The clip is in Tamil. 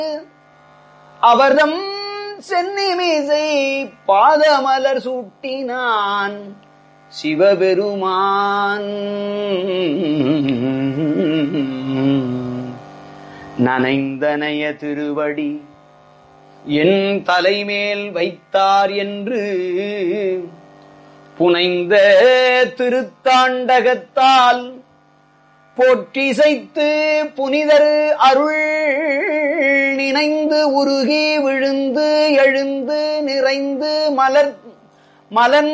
அவர்தம் சென்னிமிசை பாதமலர் சூட்டினான் சிவபெருமான் நனைந்தனைய திருவடி என் தலைமேல் வைத்தார் என்று புனைந்த திருத்தாண்டகத்தால் போற்றிசைத்து புனிதர் அருள் நினைந்து உருகி விழுந்து எழுந்து நிறைந்து மலர் மலன்